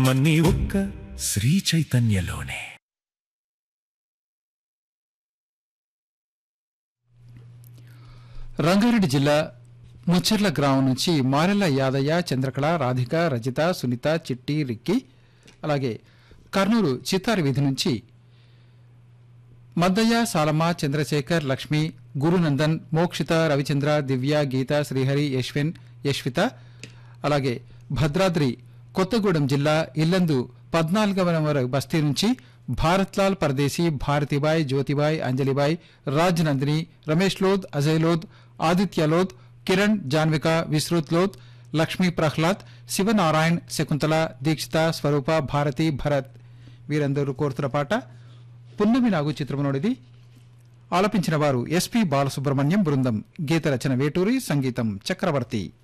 జన్మన్నీ ఒక్క శ్రీ చైతన్యలోనే రంగారెడ్డి జిల్లా ముచ్చర్ల గ్రామం నుంచి మారెల్ల యాదయ్య చంద్రకళ రాధిక రజిత సునీత చిట్టి రిక్కి అలాగే కర్నూలు చిత్తారి వీధి నుంచి మద్దయ్య సాలమ్మ చంద్రశేఖర్ లక్ష్మి గురునందన్ మోక్షిత రవిచంద్ర దివ్య గీత శ్రీహరి యశ్విన్ యశ్విత అలాగే భద్రాద్రి కొత్తగూడెం జిల్లా ఇల్లందు పద్నాలుగవ నంబర్ బస్తీ నుంచి భారత్లాల్ పరదేశీ భారతిబాయ్ జ్యోతిబాయ్ అంజలిబాయ్ రాజ్ నందిని రమేష్ లోద్ అజయ్ లోద్ ఆదిత్య లోద్ కిరణ్ జాన్విక విశ్రుత్ లోద్ లక్ష్మీ ప్రహ్లాద్ శివనారాయణ్ శకుంతల దీక్షిత స్వరూప భారతి భరత్ వీరందరూ కోరుతున్న పాట పున్నమి నాగు చిత్రమునోడిది ఆలపించిన వారు ఎస్పి బాలసుబ్రహ్మణ్యం బృందం గీత రచన వేటూరి సంగీతం చక్రవర్తి